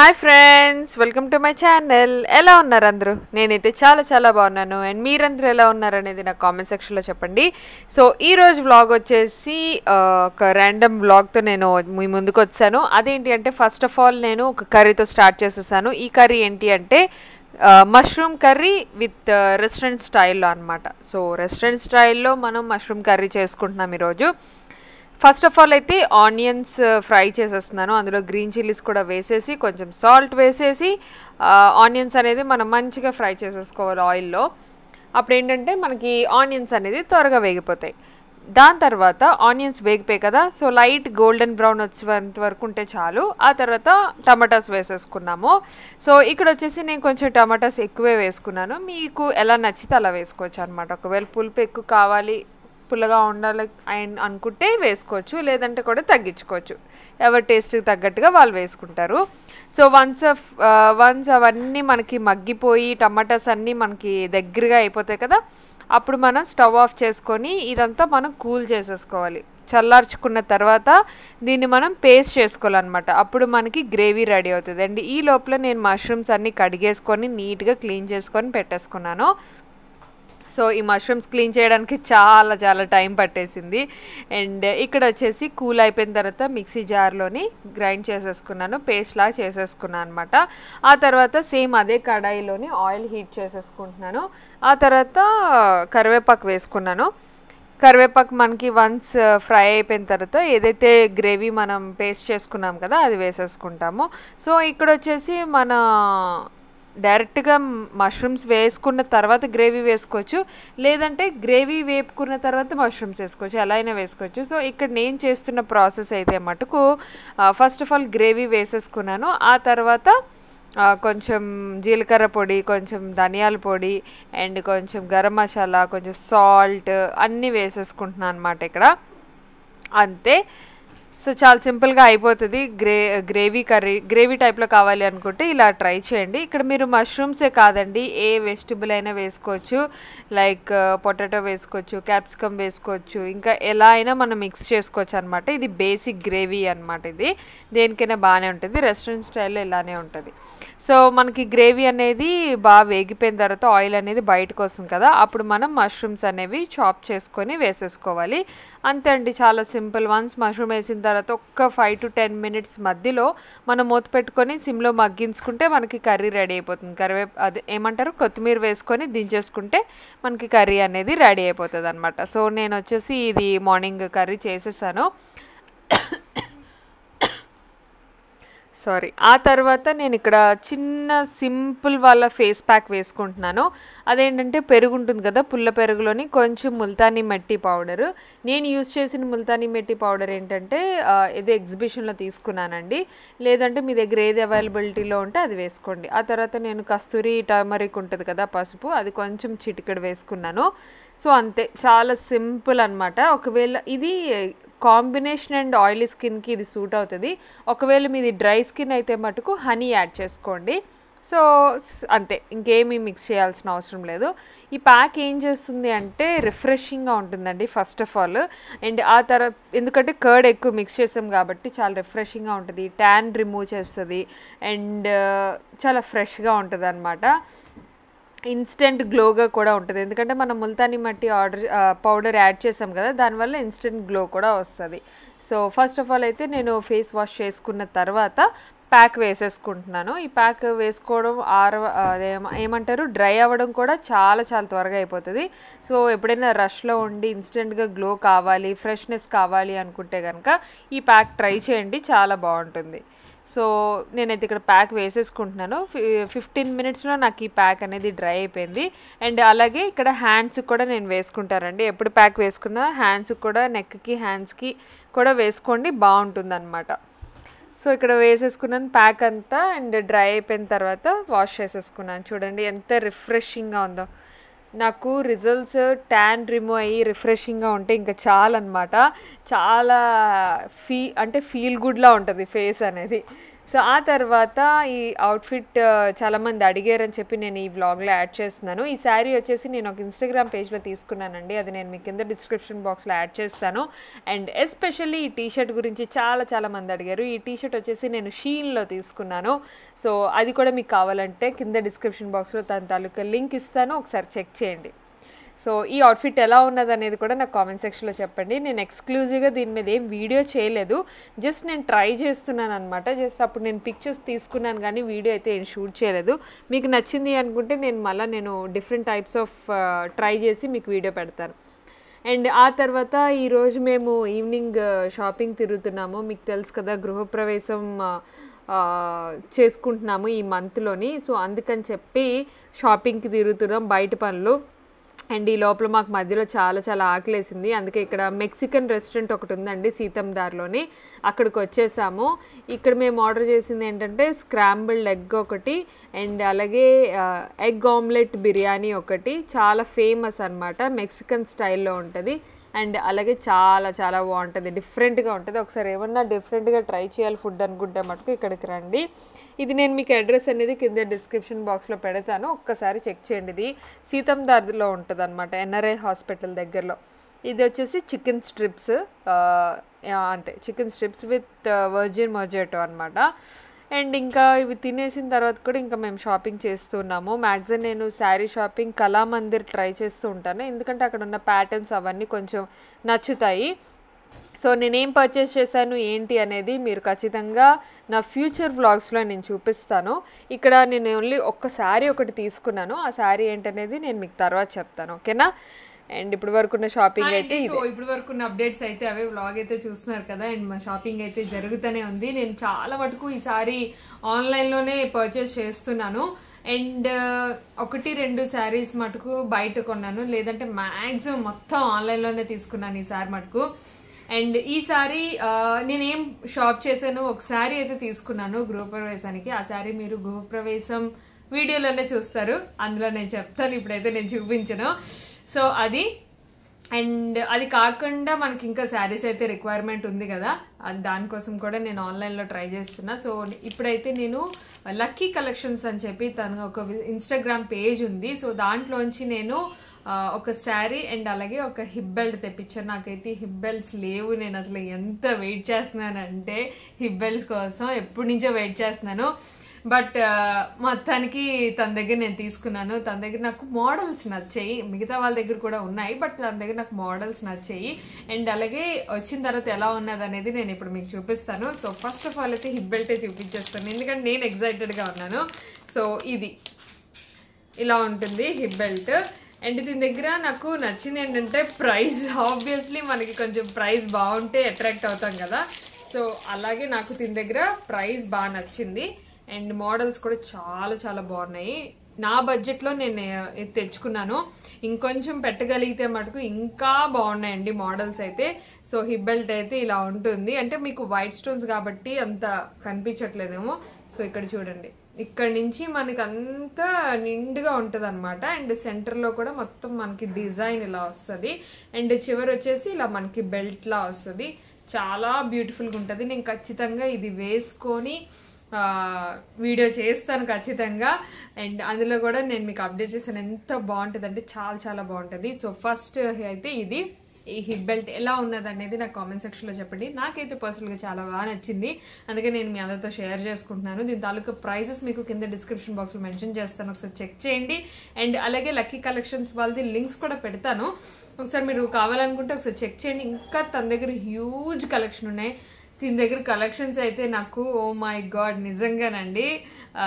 hi friends welcome to my channel ఎలా ఉన్నారు అందరూ నేనైతే చాలా చాలా బాగున్నాను అండ్ మీరందరూ ఎలా ఉన్నారు అనేది నాకు కామెంట్ సెక్షన్లో చెప్పండి సో ఈ రోజు వ్లాగ్ వచ్చేసి ఆ, ఒక ర్యాండమ్ వ్లాగ్తో నేను మీ ముందుకు వచ్చాను అదేంటి అంటే ఫస్ట్ ఆఫ్ ఆల్ నేను ఒక కర్రీతో స్టార్ట్ చేసేసాను ఈ కర్రీ ఏంటి అంటే మష్రూమ్ కర్రీ విత్ రెస్టారెంట్ స్టైల్లో అనమాట సో రెస్టారెంట్ స్టైల్లో మనం మష్రూమ్ కర్రీ చేసుకుంటున్నాం ఈరోజు ఫస్ట్ ఆఫ్ ఆల్ అయితే ఆనియన్స్ ఫ్రై చేసేస్తున్నాను అందులో గ్రీన్ చిల్లీస్ కూడా వేసేసి కొంచెం సాల్ట్ వేసేసి ఆనియన్స్ అనేది మనం మంచిగా ఫ్రై చేసేసుకోవాలి ఆయిల్లో అప్పుడు ఏంటంటే మనకి ఆనియన్స్ అనేది త్వరగా వేగిపోతాయి దాని తర్వాత ఆనియన్స్ వేగిపోయాయి కదా సో లైట్ గోల్డెన్ బ్రౌన్ వచ్చేంత వరకు ఉంటే చాలు ఆ తర్వాత టమాటాస్ వేసేసుకున్నాము సో ఇక్కడ వచ్చేసి నేను కొంచెం టమాటాస్ ఎక్కువే వేసుకున్నాను మీకు ఎలా నచ్చితే అలా వేసుకోవచ్చు అనమాట ఒకవేళ పులుపు ఎక్కువ కావాలి పుల్లగా ఉండాలి అన్- అనుకుంటే వేసుకోవచ్చు లేదంటే కూడా తగ్గించుకోవచ్చు ఎవరి టేస్ట్కి తగ్గట్టుగా వాళ్ళు వేసుకుంటారు సో వన్స్ వన్స్ అవన్నీ మనకి మగ్గిపోయి టమాటాస్ అన్నీ మనకి దగ్గరగా అయిపోతాయి కదా అప్పుడు మనం స్టవ్ ఆఫ్ చేసుకొని ఇదంతా మనం కూల్ చేసేసుకోవాలి చల్లార్చుకున్న తర్వాత దీన్ని మనం పేస్ట్ చేసుకోవాలన్నమాట అప్పుడు మనకి గ్రేవీ రెడీ అవుతుంది అండ్ ఈ లోపల నేను మష్రూమ్స్ అన్నీ కడిగేసుకొని నీట్గా క్లీన్ చేసుకొని పెట్టేసుకున్నాను సో ఈ మష్రూమ్స్ క్లీన్ చేయడానికి చాలా చాలా టైం పట్టేసింది అండ్ ఇక్కడ వచ్చేసి కూల్ అయిపోయిన తర్వాత మిక్సీ జార్లోని గ్రైండ్ చేసేసుకున్నాను పేస్ట్ లాగా చేసేసుకున్నాను అనమాట ఆ తర్వాత సేమ్ అదే కడాయిలోని ఆయిల్ హీట్ చేసేసుకుంటున్నాను ఆ తర్వాత కరివేపాకు వేసుకున్నాను కరివేపాకు మనకి వన్స్ ఫ్రై అయిపోయిన తర్వాత ఏదైతే గ్రేవీ మనం పేస్ట్ చేసుకున్నాం కదా అది వేసేసుకుంటాము సో ఇక్కడ వచ్చేసి మన డైరెక్ట్గా మష్రూమ్స్ వేసుకున్న తర్వాత గ్రేవీ వేసుకోవచ్చు లేదంటే గ్రేవీ వేపుకున్న తర్వాత మష్రూమ్స్ వేసుకోవచ్చు ఎలా అయినా వేసుకోవచ్చు సో ఇక్కడ నేను చేస్తున్న ప్రాసెస్ అయితే మటుకు ఫస్ట్ ఆఫ్ ఆల్ గ్రేవీ వేసేసుకున్నాను ఆ తర్వాత ఆ, కొంచెం జీలకర్ర పొడి కొంచెం ధనియాల పొడి అండ్ కొంచెం గరం మసాలా కొంచెం సాల్ట్ అన్నీ వేసేసుకుంటున్నాను అనమాట ఇక్కడ అంతే సో చాలా సింపుల్గా అయిపోతుంది గ్రే గ్రేవీ కర్రీ గ్రేవీ టైప్లో కావాలి అనుకుంటే ఇలా ట్రై చేయండి ఇక్కడ మీరు మష్రూమ్సే కాదండి ఏ వెజిటబుల్ అయినా వేసుకోవచ్చు లైక్ పొటాటో వేసుకోవచ్చు క్యాప్సికమ్ వేసుకోవచ్చు ఇంకా ఎలా అయినా మనం మిక్స్ చేసుకోవచ్చు అనమాట ఇది బేసిక్ గ్రేవీ అనమాట ఇది దేనికైనా బాగానే ఉంటుంది రెస్టారెంట్ స్టైల్లో ఇలానే ఉంటుంది సో మనకి గ్రేవీ అనేది బాగా వేగిపోయిన తర్వాత ఆయిల్ అనేది బయటకు వస్తుంది కదా అప్పుడు మనం మష్రూమ్స్ అనేవి చాప్ చేసుకొని వేసేసుకోవాలి అంతే అండి చాలా సింపుల్ వన్స్ మష్రూమ్ వేసిన తర్వాత ఒక్క ఫైవ్ టు టెన్ మినిట్స్ మధ్యలో మనం మూత పెట్టుకొని సిమ్లో మగ్గించుకుంటే మనకి కర్రీ రెడీ అయిపోతుంది కరివే అది ఏమంటారు కొత్తిమీర వేసుకొని దించేసుకుంటే మనకి కర్రీ అనేది రెడీ అయిపోతుంది అనమాట సో నేను వచ్చేసి ఇది మార్నింగ్ కర్రీ చేసేసాను సారీ ఆ తర్వాత నేను ఇక్కడ చిన్న సింపుల్ వాళ్ళ ఫేస్ ప్యాక్ వేసుకుంటున్నాను అదేంటంటే పెరుగు ఉంటుంది కదా పుల్ల పెరుగులోని కొంచెం ముల్తానీ మట్టి పౌడర్ నేను యూస్ చేసిన ముల్తానీ మట్టి పౌడర్ ఏంటంటే ఆ, ఏదో ఎగ్జిబిషన్లో తీసుకున్నానండి లేదంటే మీ దగ్గర ఏది అవైలబిలిటీలో ఉంటే అది వేసుకోండి ఆ తర్వాత నేను కస్తూరి టర్మరిక్ ఉంటుంది కదా పసుపు అది కొంచెం చిటికెడు వేసుకున్నాను సో అంతే చాలా సింపుల్ అనమాట ఒకవేళ ఇది కాంబినేషన్ అండ్ ఆయిలీ స్కిన్కి ఇది సూట్ అవుతుంది ఒకవేళ మీది డ్రై స్కిన్ అయితే మటుకు హనీ యాడ్ చేసుకోండి సో స్- అంతే ఇంకేమీ మిక్స్ చేయాల్సిన అవసరం లేదు ఈ ప్యాక్ ఏం చేస్తుంది అంటే రిఫ్రెషింగ్గా ఉంటుందండి ఫస్ట్ ఆఫ్ ఆల్ అండ్ ఆ తర్వాత ఎందుకంటే కర్డ్ ఎక్కువ మిక్స్ చేసాం కాబట్టి చాలా రిఫ్రెషింగ్గా ఉంటుంది ట్యాన్ రిమూవ్ చేస్తుంది అండ్ చాలా ఫ్రెష్గా ఉంటుంది అనమాట ఇన్స్టెంట్ గ్లోగా కూడా ఉంటుంది ఎందుకంటే మనం ముల్తానీ మట్టి ఆర్డర్ పౌడర్ యాడ్ చేసాం కదా దానివల్ల ఇన్స్టెంట్ గ్లో కూడా వస్తుంది సో ఫస్ట్ ఆఫ్ ఆల్ అయితే నేను ఫేస్ వాష్ చేసుకున్న తర్వాత ప్యాక్ వేసేసుకుంటున్నాను ఈ ప్యాక్ వేసుకోవడం ఆర అదేమ- ఏమంటారు డ్రై అవ్వడం కూడా చాలా చాలా త్వరగా అయిపోతుంది సో ఎప్పుడైనా రష్లో ఉండి ఇన్స్టెంట్గా గ్లో కావాలి ఫ్రెష్నెస్ కావాలి అనుకుంటే కనుక ఈ ప్యాక్ ట్రై చేయండి చాలా బాగుంటుంది సో నేనైతే ఇక్కడ ప్యాక్ వేసేసుకుంటున్నాను ఫిఫ్టీన్ మినిట్స్లో నాకు ఈ ప్యాక్ అనేది డ్రై అయిపోయింది అండ్ అలాగే ఇక్కడ హ్యాండ్స్ కూడా నేను వేసుకుంటానండి ఎప్పుడు ప్యాక్ వేసుకున్నా హ్యాండ్స్ కూడా నెక్కి హ్యాండ్స్కి కూడా వేసుకోండి బాగుంటుంది అనమాట సో ఇక్కడ వేసేసుకున్నాను ప్యాక్ అంతా అండ్ డ్రై అయిపోయిన తర్వాత వాష్ చేసేసుకున్నాను చూడండి ఎంత రిఫ్రెషింగ్గా ఉందో నాకు రిజల్ట్స్ ట్యాన్ రిమూవ్ అయ్యి రిఫ్రెషింగ్గా ఉంటే ఇంకా చాలన్నమాట చాలా ఫీ అంటే ఫీల్ గుడ్లా ఉంటుంది ఫేస్ అనేది సో ఆ తర్వాత ఈ అవుట్ఫిట్ చాలామంది అడిగారని చెప్పి నేను ఈ వ్లాగ్లో యాడ్ చేస్తున్నాను ఈ శారీ వచ్చేసి నేను ఒక ఇన్స్టాగ్రామ్ పేజ్లో తీసుకున్నానండి అది నేను మీ కింద డిస్క్రిప్షన్ బాక్స్లో యాడ్ చేస్తాను అండ్ ఎస్పెషల్లీ ఈ టీషర్ట్ గురించి చాలా చాలా మంది అడిగారు ఈ టీషర్ట్ వచ్చేసి నేను షీన్లో తీసుకున్నాను సో అది కూడా మీకు కావాలంటే కింద డిస్క్రిప్షన్ బాక్స్లో దాని తాలూకా లింక్ ఇస్తాను ఒకసారి చెక్ చేయండి సో ఈ అవుట్ఫిట్ ఎలా ఉన్నది అనేది కూడా నాకు కామెంట్ సెక్షన్లో చెప్పండి నేను ఎక్స్క్లూజివ్గా దీని మీద ఏం వీడియో చేయలేదు జస్ట్ నేను ట్రై చేస్తున్నాను అనమాట జస్ట్ అప్పుడు నేను పిక్చర్స్ తీసుకున్నాను కానీ వీడియో అయితే ఏం షూట్ చేయలేదు మీకు నచ్చింది అనుకుంటే నేను మళ్ళీ నేను డిఫరెంట్ టైప్స్ ఆఫ్ ట్రై చేసి మీకు వీడియో పెడతాను అండ్ ఆ తర్వాత ఈరోజు మేము ఈవినింగ్ షాపింగ్ తిరుగుతున్నాము మీకు తెలుసు కదా గృహప్రవేశం ఆ, ఆ, చేసుకుంటున్నాము ఈ మంత్లోని సో అందుకని చెప్పి షాపింగ్కి తిరుగుతున్నాం బయట పనులు అండ్ ఈ లోపల మాకు మధ్యలో చాలా చాలా ఆకలేసింది అందుకే ఇక్కడ మెక్సికన్ రెస్టారెంట్ ఒకటి ఉందండి సీతం దారిలోని అక్కడికి వచ్చేసాము ఇక్కడ మేము ఆర్డర్ చేసింది ఏంటంటే స్క్రాంబుల్డ్ ఎగ్ ఒకటి అండ్ అలాగే ఎగ్ ఆమ్లెట్ బిర్యానీ ఒకటి చాలా ఫేమస్ అన్నమాట మెక్సికన్ స్టైల్లో ఉంటుంది అండ్ అలాగే చాలా చాలా బాగుంటుంది డిఫరెంట్గా ఉంటుంది ఒకసారి ఏమన్నా డిఫరెంట్గా ట్రై చేయాలి ఫుడ్ అనుకుంటే మటుకు ఇక్కడికి రండి ఇది నేను మీకు అడ్రస్ అనేది కింద డిస్క్రిప్షన్ బాక్స్లో పెడతాను ఒక్కసారి చెక్ చేయండి ఇది సీతం దారిలో ఉంటుంది అనమాట ఎన్ఆర్ఐ హాస్పిటల్ దగ్గరలో ఇది వచ్చేసి చికెన్ స్ట్రిప్స్ అంతే chicken strips with virgin mojito అనమాట అండ్ ఇంకా ఇవి తినేసిన తర్వాత కూడా ఇంకా మేము షాపింగ్ చేస్తున్నాము మ్యాక్సిమం నేను శారీ షాపింగ్ కళామందిర్ ట్రై చేస్తూ ఉంటాను ఎందుకంటే అక్కడ ఉన్న ప్యాటర్న్స్ అవన్నీ కొంచెం నచ్చుతాయి సో నేనేం పర్చేస్ చేశాను ఏంటి అనేది మీరు ఖచ్చితంగా నా ఫ్యూచర్ వ్లాగ్స్లో నేను చూపిస్తాను ఇక్కడ నేను ఓన్లీ ఒక్క శారీ ఒకటి తీసుకున్నాను ఆ శారీ ఏంటనేది నేను మీకు తర్వాత చెప్తాను ఓకేనా అండ్ ఇప్పుడు వరకు ఉన్న షాపింగ్ అయితే సో ఇప్పుడు వరకు ఉన్న అప్డేట్స్ అయితే అవే వ్లాగ్ అయితే చూస్తున్నారు కదా అండ్ మా షాపింగ్ అయితే జరుగుతూనే ఉంది నేను చాలా మటుకు ఈసారి ఆన్లైన్లోనే పర్చేస్ చేస్తున్నాను అండ్ ఒకటి రెండు శారీస్ మటుకు బయట కొన్నాను లేదంటే మ్యాక్సిమం మొత్తం ఆన్లైన్లోనే తీసుకున్నాను ఈసారి మటుకు అండ్ ఈసారి ఆ, నేనేం షాప్ చేశాను ఒక శారీ అయితే తీసుకున్నాను గృహప్రవేశానికి ఆ శారీ మీరు గృహప్రవేశం వీడియోలోనే చూస్తారు అందులో నేను చెప్తాను ఇప్పుడైతే నేను చూపించను సో అది అండ్ అది కాకుండా మనకి ఇంకా శారీస్ అయితే రిక్వైర్మెంట్ ఉంది కదా అది దానికోసం కూడా నేను ఆన్లైన్లో ట్రై చేస్తున్నా సో ఇప్పుడైతే నేను లక్కీ కలెక్షన్స్ అని చెప్పి తన ఒక ఇన్స్టాగ్రామ్ పేజ్ ఉంది సో దాంట్లోంచి నేను ఆ, ఒక శారీ అండ్ అలాగే ఒక హిప్ బెల్ట్ తెప్పించాను నాకైతే ఈ హిప్ బెల్ట్స్ లేవు నేను అసలు ఎంత వెయిట్ చేస్తున్నానంటే హిప్ బెల్ట్స్ కోసం ఎప్పటి నుంచో వెయిట్ చేస్తున్నాను బట్ మొత్తానికి తన దగ్గర నేను తీసుకున్నాను తన దగ్గర నాకు మోడల్స్ నచ్చాయి మిగతా వాళ్ళ దగ్గర కూడా ఉన్నాయి బట్ తన దగ్గర నాకు మోడల్స్ నచ్చాయి అండ్ అలాగే వచ్చిన తర్వాత ఎలా ఉన్నది అనేది నేను ఇప్పుడు మీకు చూపిస్తాను సో ఫస్ట్ ఆఫ్ ఆల్ అయితే హిప్ బెల్టే చూపించేస్తాను ఎందుకంటే నేను ఎగ్జైటెడ్గా ఉన్నాను సో ఇది ఇలా ఉంటుంది హిప్ బెల్ట్ అండ్ దీని దగ్గర నాకు నచ్చింది ఏంటంటే ప్రైస్ ఆబ్వియస్లీ మనకి కొంచెం ప్రైస్ బాగుంటే అట్రాక్ట్ అవుతాం కదా సో అలాగే నాకు దీని దగ్గర ప్రైస్ బాగా నచ్చింది అండ్ మోడల్స్ కూడా చాలా చాలా బాగున్నాయి నా బడ్జెట్లో నేను ఇది తెచ్చుకున్నాను ఇంకొంచెం పెట్టగలిగితే మటుకు ఇంకా బాగున్నాయండి మోడల్స్ అయితే సో హిప్ బెల్ట్ అయితే ఇలా ఉంటుంది అంటే మీకు వైట్ స్టోన్స్ కాబట్టి అంత కనిపించట్లేదేమో సో ఇక్కడ చూడండి ఇక్కడ నుంచి మనకి అంతా నిండుగా ఉంటుంది అనమాట అండ్ సెంటర్లో కూడా మొత్తం మనకి డిజైన్ ఇలా వస్తుంది అండ్ చివరి వచ్చేసి ఇలా మనకి బెల్ట్ లా వస్తుంది చాలా బ్యూటిఫుల్గా ఉంటుంది నేను ఖచ్చితంగా ఇది వేసుకొని ఆ, వీడియో చేస్తాను ఖచ్చితంగా అండ్ అందులో కూడా నేను మీకు అప్డేట్ చేస్తాను ఎంత బాగుంటుంది అంటే చాలా చాలా బాగుంటుంది సో ఫస్ట్ అయితే ఇది ఈ హిప్ బెల్ట్ ఎలా ఉన్నది అనేది నాకు కామెంట్ సెక్షన్లో చెప్పండి నాకైతే పర్సనల్గా చాలా బాగా నచ్చింది అందుకే నేను మీ అందరితో షేర్ చేసుకుంటున్నాను దీని తాలూకా ప్రైసెస్ మీకు కింద డిస్క్రిప్షన్ బాక్స్లో మెన్షన్ చేస్తాను ఒకసారి చెక్ చేయండి అండ్ అలాగే లక్కీ కలెక్షన్స్ వాళ్ళది లింక్స్ కూడా పెడతాను ఒకసారి మీరు కావాలనుకుంటే ఒకసారి చెక్ చేయండి ఇంకా తన దగ్గర హ్యూజ్ కలెక్షన్ ఉన్నాయి దీని దగ్గర కలెక్షన్స్ అయితే నాకు ఓ మై గాడ్ నిజంగానండి ఆ,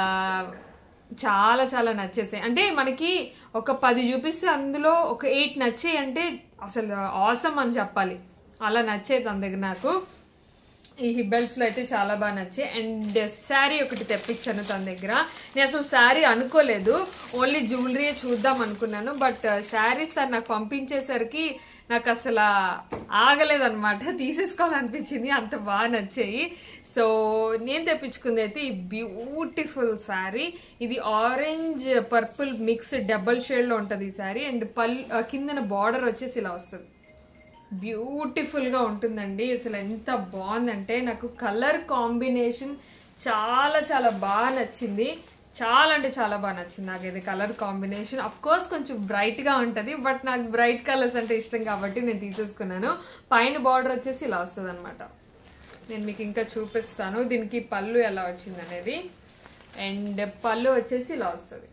చాలా చాలా నచ్చేసాయి అంటే మనకి ఒక పది చూపిస్తే అందులో ఒక ఎయిట్ నచ్చాయి అంటే అసలు ఆసమ్ అని చెప్పాలి అలా నచ్చాయి తన దగ్గర నాకు ఈ హిబ్బెల్స్ లో అయితే చాలా బాగా నచ్చాయి అండ్ శారీ ఒకటి తెప్పించాను తన దగ్గర నేను అసలు శారీ అనుకోలేదు ఓన్లీ జ్యువెలరీ చూద్దాం అనుకున్నాను బట్ శారీస్ తను నాకు పంపించేసరికి నాకు అసలు ఆగలేదన్నమాట తీసేసుకోవాలనిపించింది అంత బాగా నచ్చాయి సో నేను తెప్పించుకుంది అయితే ఈ బ్యూటిఫుల్ శారీ ఇది orange purple mix double shade లో ఉంటది ఈ శారీ అండ్ పల్ కిందన బార్డర్ వచ్చేసి ఇలా వస్తుంది బ్యూటిఫుల్ గా ఉంటుందండి అసలు ఎంత బాగుందంటే నాకు కలర్ కాంబినేషన్ చాలా చాలా బాగా నచ్చింది చాలా అంటే చాలా బాగా నచ్చింది నాకు ఇది కలర్ కాంబినేషన్ అఫ్ కోర్స్ కొంచెం బ్రైట్ గా ఉంటది బట్ నాకు బ్రైట్ కలర్స్ అంటే ఇష్టం కాబట్టి నేను తీసేసుకున్నాను పైన బార్డర్ వచ్చేసి ఇలా వస్తుంది అనమాట నేను మీకు ఇంకా చూపిస్తాను దీనికి పళ్ళు ఎలా వచ్చింది అనేది అండ్ పళ్ళు వచ్చేసి ఇలా వస్తుంది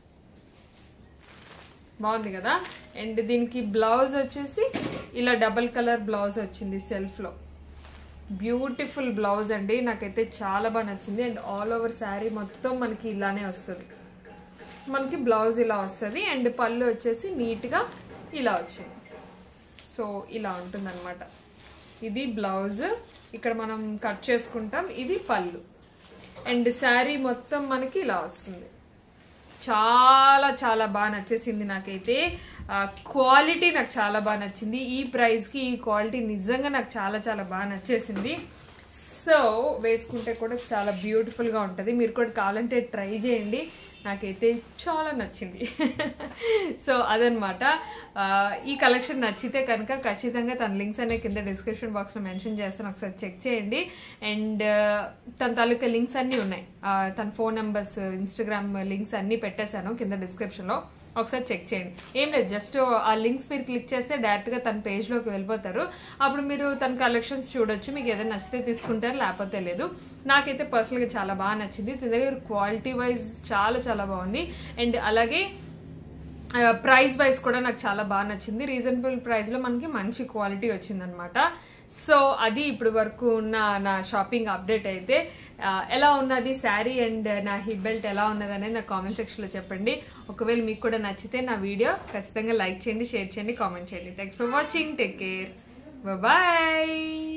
బాగుంది కదా అండ్ దీనికి బ్లౌజ్ వచ్చేసి ఇలా డబల్ కలర్ బ్లౌజ్ వచ్చింది సెల్ఫ్లో బ్యూటిఫుల్ బ్లౌజ్ అండి నాకైతే చాలా బాగా నచ్చింది అండ్ ఆల్ ఓవర్ శారీ మొత్తం మనకి ఇలానే వస్తుంది మనకి బ్లౌజ్ ఇలా వస్తుంది అండ్ పళ్ళు వచ్చేసి నీట్గా ఇలా వచ్చింది సో ఇలా ఉంటుందన్నమాట ఇది బ్లౌజ్ ఇక్కడ మనం కట్ చేసుకుంటాం ఇది పళ్ళు అండ్ శారీ మొత్తం మనకి ఇలా వస్తుంది చాలా చాలా బాగా నచ్చేసింది నాకైతే క్వాలిటీ నాకు చాలా బాగా నచ్చింది ఈ ప్రైస్కి ఈ క్వాలిటీ నిజంగా నాకు చాలా చాలా బాగా నచ్చేసింది సో వేసుకుంటే కూడా చాలా బ్యూటిఫుల్గా ఉంటుంది మీరు కూడా కావాలంటే ట్రై చేయండి నాకైతే చాలా నచ్చింది సో అదనమాట ఈ కలెక్షన్ నచ్చితే కనుక ఖచ్చితంగా తన లింక్స్ అనే కింద డిస్క్రిప్షన్ బాక్స్లో మెన్షన్ చేస్తాను ఒకసారి చెక్ చేయండి అండ్ తన తాలూకా లింక్స్ అన్నీ ఉన్నాయి ఆ, తన ఫోన్ నెంబర్స్ ఇన్స్టాగ్రామ్ లింక్స్ అన్నీ పెట్టేశాను కింద డిస్క్రిప్షన్లో ఒకసారి చెక్ చేయండి ఏం లేదు జస్ట్ ఆ లింక్స్ మీరు క్లిక్ చేస్తే డైరెక్ట్గా తన పేజ్లోకి వెళ్ళిపోతారు అప్పుడు మీరు తన కలెక్షన్స్ చూడొచ్చు మీకు ఏదైనా నచ్చితే తీసుకుంటారు లేకపోతే లేదు నాకైతే పర్సనల్గా చాలా బాగా నచ్చింది తన దగ్గర క్వాలిటీ వైజ్ చాలా చాలా బాగుంది అండ్ అలాగే ప్రైస్ వైజ్ కూడా నాకు చాలా బాగా నచ్చింది రీజనబుల్ ప్రైస్లో మనకి మంచి క్వాలిటీ వచ్చిందనమాట సో అది ఇప్పుడు వరకు ఉన్న నా షాపింగ్ అప్డేట్ అయితే ఆ, ఎలా ఉన్నది శారీ అండ్ నా హిప్ బెల్ట్ ఎలా ఉన్నది అనేది నా కామెంట్ సెక్షన్లో చెప్పండి ఒకవేళ మీకు కూడా నచ్చితే నా వీడియో ఖచ్చితంగా లైక్ చేయండి షేర్ చేయండి కామెంట్ చేయండి thanks for watching take care bye